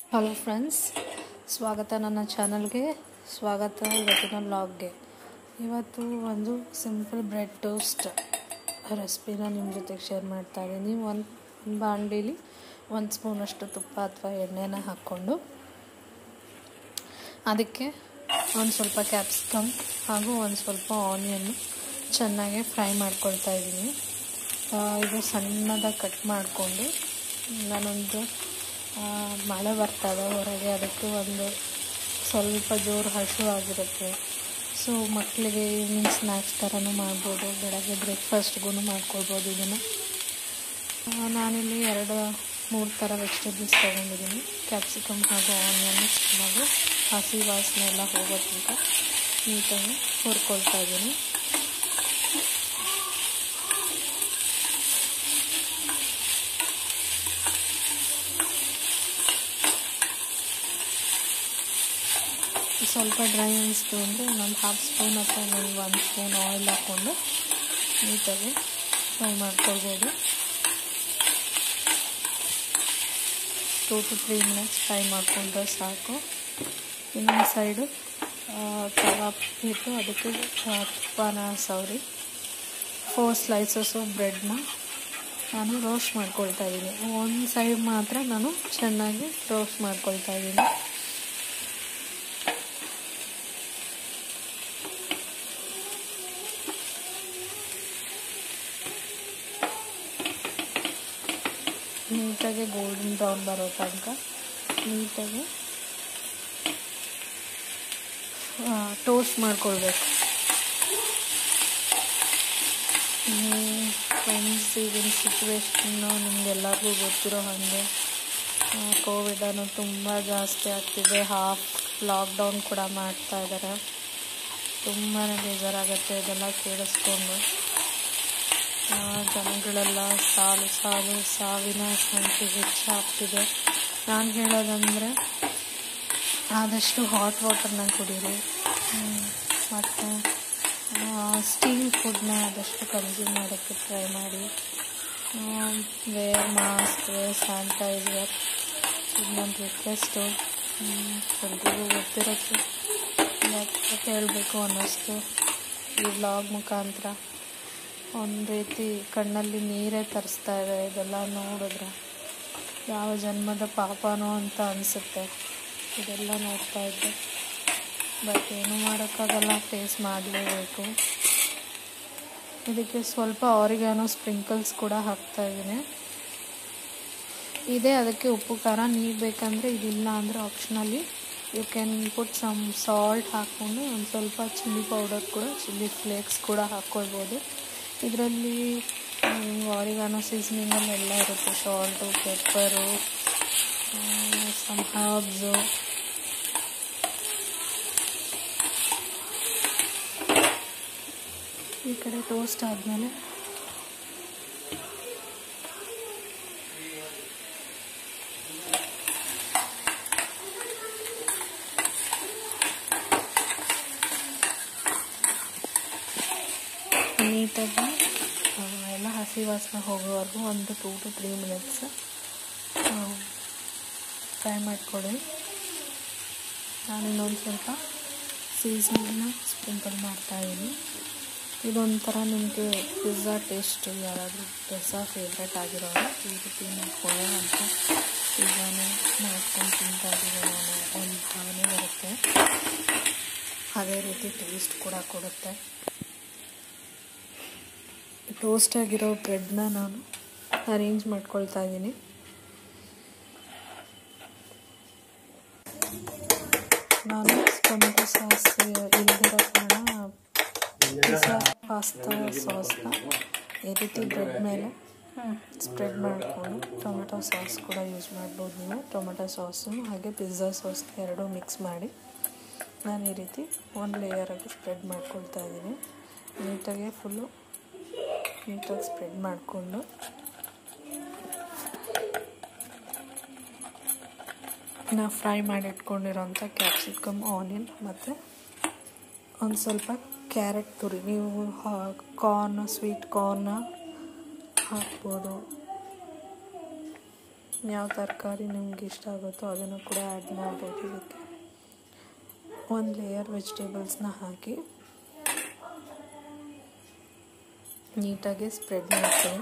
hello friends ಸ್ವಾಗತ ನನ್ನ ಚಾನಲ್ಗೆ ಸ್ವಾಗತ ಇವತ್ತಿನ ಲಾಗ್ಗೆ ಇವತ್ತು ಒಂದು ಸಿಂಪಲ್ ಬ್ರೆಡ್ ಟೋಸ್ಟ್ ರೆಸಿಪಿನ ನಿಮ್ಮ ಜೊತೆಗೆ ಶೇರ್ ಮಾಡ್ತಾ ಇದ್ದೀನಿ ಒಂದು ಒಂದು ಬಾಣಲಿಲಿ ಒಂದು ಸ್ಪೂನಷ್ಟು ತುಪ್ಪ ಅಥವಾ ಎಣ್ಣೆನ ಹಾಕ್ಕೊಂಡು ಅದಕ್ಕೆ ಒಂದು ಸ್ವಲ್ಪ ಕ್ಯಾಪ್ಸಿಕಮ್ ಹಾಗೂ ಒಂದು ಸ್ವಲ್ಪ ಆನಿಯನ್ನು ಚೆನ್ನಾಗಿ ಫ್ರೈ ಮಾಡ್ಕೊಳ್ತಾ ಇದ್ದೀನಿ ಇದು ಸಣ್ಣದಾಗಿ ಕಟ್ ಮಾಡಿಕೊಂಡು ನಾನೊಂದು ಮಳೆ ಬರ್ತದೆ ಹೊರಗೆ ಅದಕ್ಕೆ ಒಂದು ಸ್ವಲ್ಪ ಜೋರು ಹಸು ಆಗಿರುತ್ತೆ ಸೊ ಮಕ್ಕಳಿಗೆ ಈವ್ನಿಂಗ್ ಸ್ನ್ಯಾಕ್ಸ್ ಥರನೂ ಮಾಡ್ಬೋದು ಬೆಳಗ್ಗೆ ಬ್ರೇಕ್ಫಾಸ್ಟ್ಗೂ ಮಾಡ್ಕೊಳ್ಬೋದು ಇದನ್ನು ನಾನಿಲ್ಲಿ ಎರಡು ಮೂರು ಥರ ವೆಜಿಟೇಬಲ್ಸ್ ತೊಗೊಂಡಿದ್ದೀನಿ ಕ್ಯಾಪ್ಸಿಕಮ್ ಹಾಗೂ ಆನಿಯನ್ ಚೆನ್ನಾಗಿ ಹಸಿ ವಾಸನೆ ಎಲ್ಲ ಹೋಗೋ ತನಕ ನೀಟಾಗಿ ಹುರ್ಕೊಳ್ತಾ ಇದ್ದೀನಿ ಸ್ವಲ್ಪ ಡ್ರೈ ಅನಿಸ್ತು ಅಂದರೆ ಇನ್ನೊಂದು ಹಾಫ್ ಸ್ಪೂನ್ ಅಥವಾ ಇನ್ನೊಂದು ಒಂದು ಸ್ಪೂನ್ ಆಯಿಲ್ ಹಾಕ್ಕೊಂಡು ನೀಟಾಗಿ ಫ್ರೈ ಮಾಡ್ಕೊಳ್ಬೋದು two to three minutes fry ಮಾಡಿಕೊಂಡ್ರೆ ಸಾಕು ಇನ್ನೊಂದು ಸೈಡು ತವಾ ಇಟ್ಟು ಅದಕ್ಕೆ ತುಪ್ಪನ ಸವರಿ ಫೋರ್ ಸ್ಲೈಸಸ್ಸು ಬ್ರೆಡ್ನ ನಾನು ರೋಸ್ಟ್ ಮಾಡ್ಕೊಳ್ತಾ ಇದ್ದೀನಿ ಒಂದು ಸೈಡ್ ಮಾತ್ರ ನಾನು ಚೆನ್ನಾಗಿ ರೋಸ್ಟ್ ಮಾಡ್ಕೊಳ್ತಾ ಇದ್ದೀನಿ ನೀಟಾಗಿ ಗೋಲ್ಡನ್ ಬ್ರೌನ್ ಬರೋ ತನಕ ನೀಟಾಗಿ ಟೋಸ್ಟ್ ಮಾಡ್ಕೊಳ್ಬೇಕು ಫ್ರೆಂಡ್ಸ್ ಈಗಿನ ಸಿಚುವೇಶನ್ನು ನಿಮಗೆಲ್ಲರಿಗೂ ಗೊತ್ತಿರೋ ಹಾಗೆ ಕೋವಿಡ್ ಅನ್ನೋ ತುಂಬ ಜಾಸ್ತಿ ಆಗ್ತಿದೆ ಹಾಫ್ ಲಾಕ್ಡೌನ್ ಕೂಡ ಮಾಡ್ತಾ ಇದ್ದಾರೆ ತುಂಬಾ ಬೇಜಾರಾಗುತ್ತೆ ಇದೆಲ್ಲ ಕೇಳಿಸ್ಕೊಂಡು ಜನಗಳೆಲ್ಲ ಸಾಲು ಸಾಲು ಸಾವಿನ ಸಂಖ್ಯೆ ಹೆಚ್ಚಾಗ್ತಿದೆ ನಾನು ಹೇಳೋದಂದರೆ ಆದಷ್ಟು ಹಾಟ್ ವಾಟರ್ನ ಕುಡೀರಿ ಮತ್ತು ಸ್ಟೀಲ್ ಫುಡ್ನ ಆದಷ್ಟು ಕನ್ಸ್ಯೂಮ್ ಮಾಡೋಕ್ಕೆ ಟ್ರೈ ಮಾಡಿ ವೇರ್ ಮಾಸ್ಕ್ ವೇರ್ ಸ್ಯಾನಿಟೈಸರ್ ಇದು ನನ್ನ ರಿಕ್ವೆಸ್ಟು ಎಲ್ರಿಗೂ ಗೊತ್ತಿರುತ್ತೆ ಹೇಳಬೇಕು ಅನ್ನಿಸ್ತು ಈ ವ್ಲಾಗ್ ಮುಖಾಂತರ ಒಂದು ರೀತಿ ಕಣ್ಣಲ್ಲಿ ನೀರೇ ತರಿಸ್ತಾ ಇದೆ ಇದೆಲ್ಲ ನೋಡಿದ್ರೆ ಯಾವ ಜನ್ಮದ ಪಾಪನೋ ಅಂತ ಅನಿಸುತ್ತೆ ಇದೆಲ್ಲ ನೋಡ್ತಾ ಇದ್ದೆ ಬಟ್ ಏನು ಮಾಡೋಕ್ಕಾಗಲ್ಲ ಫೇಸ್ ಮಾಡಲೇಬೇಕು ಇದಕ್ಕೆ ಸ್ವಲ್ಪ ಆರಿಗಾನೋ ಸ್ಪ್ರಿಂಕಲ್ಸ್ ಕೂಡ ಹಾಕ್ತಾ ಇದ್ದೀನಿ ಇದೇ ಅದಕ್ಕೆ ಉಪ್ಪು ಖಾರ ನೀವು ಬೇಕಂದರೆ ಇದಿಲ್ಲ ಅಂದರೆ ಆಪ್ಷನಲ್ಲಿ you can put some salt ಹಾಕ್ಕೊಂಡು ಒಂದು ಸ್ವಲ್ಪ ಚಿಲ್ಲಿ ಪೌಡರ್ ಕೂಡ ಚಿಲ್ಲಿ ಫ್ಲೇಕ್ಸ್ ಕೂಡ ಹಾಕ್ಕೊಳ್ಬೋದು ಇದರಲ್ಲಿ ಆರಿಗಾನೋ ಸೀಸನಿಂಗಲ್ಲಿ ಎಲ್ಲ ಇರುತ್ತೆ ಸಾಲ್ಟು ಪೆಪ್ಪರು ಸಮ್ ಹರ್ಬ್ಸು ಈ ಕಡೆ ಟೋಸ್ಟ್ ಆದಮೇಲೆ ನೀಟಾಗಿ ಎಲ್ಲ ಹಸಿ ವಾಸನೆ ಹೋಗೋವರೆಗೂ ಒಂದು two to three minutes fry ಮಾಡಿಕೊಡಿ ನಾನು ಇನ್ನೊಂದು ಸ್ವಲ್ಪ ಸೀಸನ್ನ ಸ್ಪ್ರಿಂಕಲ್ ಮಾಡ್ತಾಯಿದ್ದೀನಿ ಇದೊಂಥರ ನಿಮಗೆ ಪಿಜ್ಜಾ ಟೇಸ್ಟ್ ಯಾರಾದರೂ ಪಿಜ್ಜಾ ಫೇವ್ರೆಟ್ ಆಗಿರೋರು ಈ ರೀತಿ ಮಾಡ್ಕೊಳ್ಳೋ ಅಂತ ಪಿಜ್ಜಾನೇ ಮಾಡ್ಕೊಂಡು ತಿಂತಾ ಇದ್ದೀವಿ ನಾನು ಒಂದು ಭಾವನೆ ಬರುತ್ತೆ ಅದೇ ರೀತಿ ಟೇಸ್ಟ್ ಕೂಡ ಕೊಡುತ್ತೆ ಟೋಸ್ಟ್ ಆಗಿರೋ ಬ್ರೆಡ್ನ ನಾನು ಅರೇಂಜ್ ಮಾಡ್ಕೊಳ್ತಾ ಇದ್ದೀನಿ ನಾನು ಟೊಮೆಟೊ ಸಾಸ್ ಇಲ್ದಿರೋ ಕಾರಣ ಪಿಜ್ಜಾ ಪಾಸ್ತಾ ಸಾಸ್ನ ಈ ರೀತಿ ಬ್ರೆಡ್ ಮೇಲೆ ಸ್ಪ್ರೆಡ್ ಮಾಡಿಕೊಂಡು ಟೊಮೆಟೊ ಸಾಸ್ ಕೂಡ ಯೂಸ್ ಮಾಡ್ಬೋದು ನೀವು ಟೊಮೆಟೊ ಸಾಸು ಹಾಗೆ ಪಿಜ್ಜಾ ಸಾಸ್ ಎರಡೂ ಮಿಕ್ಸ್ ಮಾಡಿ ನಾನು ಈ ರೀತಿ ಒಂದು ಲೇಯರಾಗಿ ಸ್ಪ್ರೆಡ್ ಮಾಡ್ಕೊಳ್ತಾ ಇದ್ದೀನಿ ನೀಟಾಗಿ ಫುಲ್ಲು ನೀಟಾಗಿ ಸ್ಪ್ರೆಡ್ ಮಾಡಿಕೊಂಡು ನಾವು ಫ್ರೈ ಮಾಡಿ ಇಟ್ಕೊಂಡಿರೋಂಥ ಕ್ಯಾಪ್ಸಿಕಮ್ ಆನಿಯನ್ ಮತ್ತು ಒಂದು ಸ್ವಲ್ಪ ಕ್ಯಾರೆಟ್ ತುರಿ ನೀವು ಕಾರ್ನ್ ಸ್ವೀಟ್ ಕಾರ್ನ ಹಾಕ್ಬೋದು ಯಾವ ತರಕಾರಿ ನಿಮ್ಗೆ ಇಷ್ಟ ಆಗುತ್ತೋ ಅದನ್ನು ಕೂಡ ಆ್ಯಡ್ ಮಾಡ್ಬೋದು ಇದಕ್ಕೆ ಒಂದು ಲೇಯರ್ ವೆಜಿಟೇಬಲ್ಸ್ನ ಹಾಕಿ ನೀಟಾಗಿ ಸ್ಪ್ರೆಡ್ ಮಾಡ್ತೀನಿ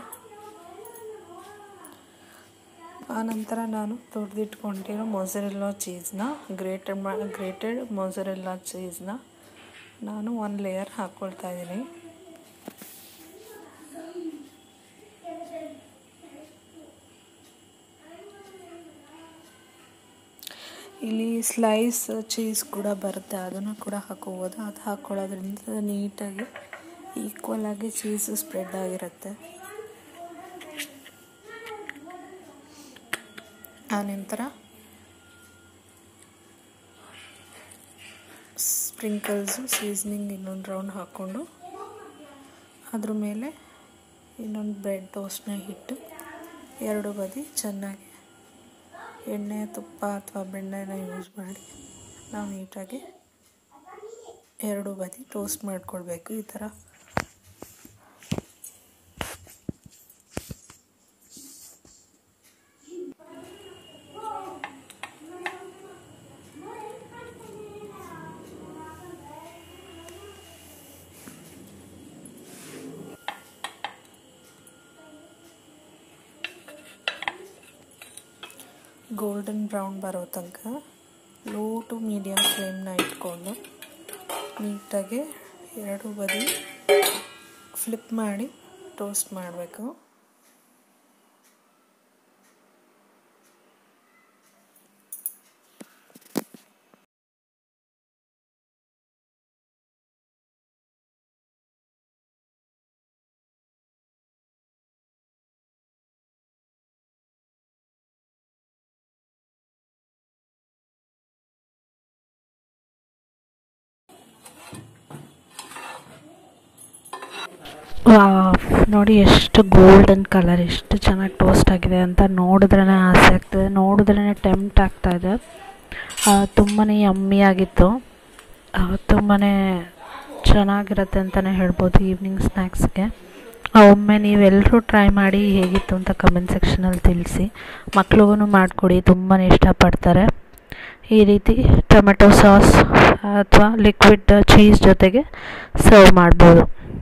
ಆನಂತರ ನಾನು ತುರಿದಿಟ್ಕೊಂಡಿರೋ ಮೊಸರೆಲ್ಲ ಚೀಸ್ನ ಗ್ರೇಟೆಡ್ ಮಾ ಗ್ರೇಟೆಡ್ ಮೊಸರೆಲ್ಲ ಚೀಸ್ನ ನಾನು ಒಂದು ಲೇಯರ್ ಹಾಕ್ಕೊಳ್ತಾ ಇದ್ದೀನಿ ಇಲ್ಲಿ ಸ್ಲೈಸ್ ಚೀಸ್ ಕೂಡ ಬರುತ್ತೆ ಅದನ್ನು ಕೂಡ ಹಾಕೋಬೋದು ಅದು ಹಾಕ್ಕೊಳ್ಳೋದ್ರಿಂದ ನೀಟಾಗಿ ಈಕ್ವಲ್ ಆಗಿ ಚೀಸ್ ಸ್ಪ್ರೆಡ್ ಆಗಿರುತ್ತೆ ಆನಂತರ ಸ್ಪ್ರಿಂಕಲ್ಸು ಸೀಸ್ನಿಂಗ್ ಇನ್ನೊಂದು ರೌಂಡ್ ಹಾಕ್ಕೊಂಡು ಅದ್ರ ಮೇಲೆ ಇನ್ನೊಂದು ಬ್ರೆಡ್ ಟೋಸ್ಟ್ನ ಇಟ್ಟು ಎರಡು ಬದಿ ಚೆನ್ನಾಗಿ ಎಣ್ಣೆ ತುಪ್ಪ ಅಥವಾ ಬೆಣ್ಣೆನ ಯೂಸ್ ಮಾಡಿ ನಾವು ನೀಟಾಗಿ ಎರಡು ಬದಿ ಟೋಸ್ಟ್ ಮಾಡ್ಕೊಳ್ಬೇಕು ಈ ಥರ ಗೋಲ್ಡನ್ ಬ್ರೌನ್ ಬರೋ ತನಕ ಲೋ ಟು ಮೀಡಿಯಮ್ ಫ್ಲೇಮ್ನ ಇಟ್ಕೊಂಡು ನೀಟಾಗಿ ಎರಡು ಬದಿ ಫ್ಲಿಪ್ ಮಾಡಿ ಟೋಸ್ಟ್ ಮಾಡಬೇಕು ನೋಡಿ ಎಷ್ಟು ಗೋಲ್ಡನ್ ಕಲರ್ ಎಷ್ಟು ಚೆನ್ನಾಗಿ ಟೋಸ್ಟ್ ಆಗಿದೆ ಅಂತ ನೋಡಿದ್ರೇ ಆಸೆ ಆಗ್ತದೆ ನೋಡಿದ್ರೇ ಟೆಂಪ್ಟ್ ಆಗ್ತಾಯಿದೆ ತುಂಬಾ ಯಮ್ಮಿಯಾಗಿತ್ತು ತುಂಬಾ ಚೆನ್ನಾಗಿರುತ್ತೆ ಅಂತಲೇ ಹೇಳ್ಬೋದು ಈವ್ನಿಂಗ್ ಸ್ನ್ಯಾಕ್ಸ್ಗೆ ಒಮ್ಮೆ ನೀವೆಲ್ಲರೂ ಟ್ರೈ ಮಾಡಿ ಹೇಗಿತ್ತು ಅಂತ ಕಮೆಂಟ್ ಸೆಕ್ಷನಲ್ಲಿ ತಿಳಿಸಿ ಮಕ್ಳಿಗೂ ಮಾಡಿಕೊಡಿ ತುಂಬಾ ಇಷ್ಟಪಡ್ತಾರೆ ಈ ರೀತಿ ಟೊಮೆಟೊ ಸಾಸ್ ಅಥವಾ ಲಿಕ್ವಿಡ್ ಚೀಸ್ ಜೊತೆಗೆ ಸರ್ವ್ ಮಾಡ್ಬೋದು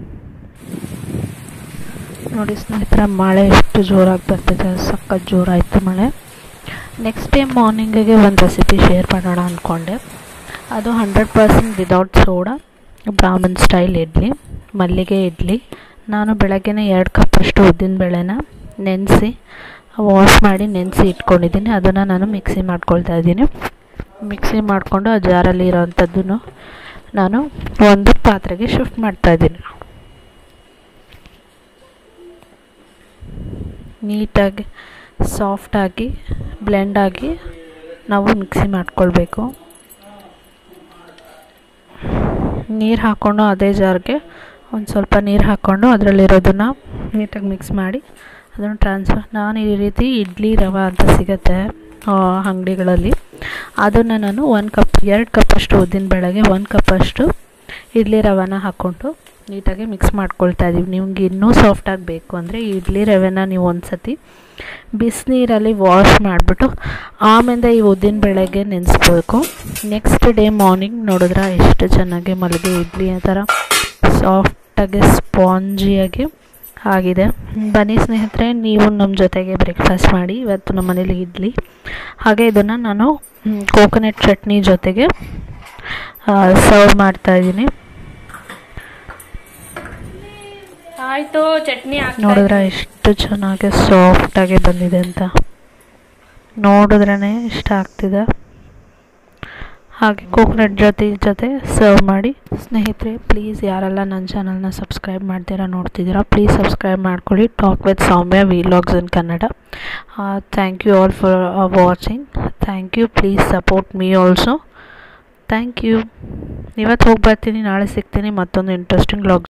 ನೋಡಿ ಸ್ನೇಹಿತರೆ ಮಳೆ ಎಷ್ಟು ಜೋರಾಗಿ ಬರ್ತಿದೆ ಸಖತ್ ಜೋರಾಯಿತು ಮಳೆ ನೆಕ್ಸ್ಟ್ ಡೇ ಮಾರ್ನಿಂಗಿಗೆ ಒಂದು ರೆಸಿಪಿ ಶೇರ್ ಮಾಡೋಣ ಅಂದ್ಕೊಂಡೆ ಅದು hundred percent without soda Brahmin style idli ಮಲ್ಲಿಗೆ ಇಡ್ಲಿ ನಾನು ಬೆಳಗ್ಗೆನೇ ಎರಡು ಕಪ್ಪಷ್ಟು ಉದ್ದಿನ ಬೇಳೆನ ನೆನೆಸಿ ವಾಶ್ ಮಾಡಿ ನೆನೆಸಿ ಇಟ್ಕೊಂಡಿದ್ದೀನಿ ಅದನ್ನು ನಾನು ಮಿಕ್ಸಿ ಮಾಡ್ಕೊಳ್ತಾ ಇದ್ದೀನಿ ಮಿಕ್ಸಿ ಮಾಡಿಕೊಂಡು ಆ ಜಾರಲ್ಲಿ ಇರೋವಂಥದ್ದನ್ನು ನಾನು ಒಂದು ಪಾತ್ರೆಗೆ ಶಿಫ್ಟ್ ಮಾಡ್ತಾಯಿದ್ದೀನಿ ನೀಟಾಗಿ ಸಾಫ್ಟಾಗಿ ಬ್ಲೆಂಡಾಗಿ ನಾವು ಮಿಕ್ಸಿ ಮಾಡ್ಕೊಳ್ಬೇಕು ನೀರು ಹಾಕ್ಕೊಂಡು ಅದೇ ಜಾರ್ಗೆ ಒಂದು ಸ್ವಲ್ಪ ನೀರು ಹಾಕ್ಕೊಂಡು ಅದರಲ್ಲಿರೋದನ್ನು ನೀಟಾಗಿ ಮಿಕ್ಸ್ ಮಾಡಿ ಅದನ್ನು ಟ್ರಾನ್ಸ್ಫರ್ ನಾನು ಈ ರೀತಿ ಇಡ್ಲಿ ರವೆ ಅಂತ ಸಿಗುತ್ತೆ ಅಂಗಡಿಗಳಲ್ಲಿ ಅದನ್ನು ನಾನು ಒಂದು ಕಪ್ ಎರಡು ಕಪ್ಪಷ್ಟು ಉದ್ದಿನ ಬೇಳೆಗೆ ಒಂದು ಕಪ್ಪಷ್ಟು ಇಡ್ಲಿ ರವೆನ ಹಾಕ್ಕೊಂಡು ನೀಟಾಗಿ ಮಿಕ್ಸ್ ಮಾಡ್ಕೊಳ್ತಾ ಇದ್ದೀವಿ ನಿಮ್ಗೆ ಇನ್ನೂ ಸಾಫ್ಟಾಗಿ ಬೇಕು ಅಂದರೆ ಇಡ್ಲಿ ರವೆನ ನೀವು ಒಂದು ಸತಿ ಬಿಸಿನೀರಲ್ಲಿ ವಾಶ್ ಮಾಡಿಬಿಟ್ಟು ಆಮೇಲೆ ಈ ಉದ್ದಿನ ಬೇಳೆಗೆ ನೆನೆಸ್ಬೇಕು ನೆಕ್ಸ್ಟ್ ಡೇ ಮಾರ್ನಿಂಗ್ ನೋಡಿದ್ರೆ ಎಷ್ಟು ಚೆನ್ನಾಗಿ ಮಲಗೆ ಇಡ್ಲಿ ಆ ಥರ ಸಾಫ್ಟಾಗಿ ಸ್ಪಾಂಜಿಯಾಗಿ ಆಗಿದೆ ಬನ್ನಿ ಸ್ನೇಹಿತರೆ ನೀವು ನಮ್ಮ ಜೊತೆಗೆ ಬ್ರೇಕ್ಫಾಸ್ಟ್ ಮಾಡಿ ಇವತ್ತು ನಮ್ಮ ಮನೇಲಿ ಇಡ್ಲಿ ಹಾಗೆ ಇದನ್ನು ನಾನು ಕೋಕೋನಟ್ ಚಟ್ನಿ ಜೊತೆಗೆ ಸರ್ವ್ ಮಾಡ್ತಾಯಿದ್ದೀನಿ ಆಯಿತು ಚಟ್ನಿ ನೋಡಿದ್ರೆ ಎಷ್ಟು ಚೆನ್ನಾಗಿ ಸಾಫ್ಟಾಗಿ ಬಂದಿದೆ ಅಂತ ನೋಡಿದ್ರೇ ಇಷ್ಟ ಆಗ್ತಿದೆ ಹಾಗೆ ಕೋಕೋನಟ್ ಜೊತೆ ಜೊತೆ ಸರ್ವ್ ಮಾಡಿ ಸ್ನೇಹಿತರೆ ಪ್ಲೀಸ್ ಯಾರೆಲ್ಲ ನನ್ನ ಚಾನಲ್ನ ಸಬ್ಸ್ಕ್ರೈಬ್ ಮಾಡ್ತೀರಾ ನೋಡ್ತಿದ್ದೀರಾ ಪ್ಲೀಸ್ ಸಬ್ಸ್ಕ್ರೈಬ್ ಮಾಡ್ಕೊಳ್ಳಿ talk with Soumya vlogs in Kannada thank you all for watching thank you please support me also thank you ಇವತ್ತು ಹೋಗಿ ಬರ್ತೀನಿ ನಾಳೆ ಸಿಗ್ತೀನಿ ಮತ್ತೊಂದು ಇಂಟ್ರೆಸ್ಟಿಂಗ್ ವ್ಲಾಗ್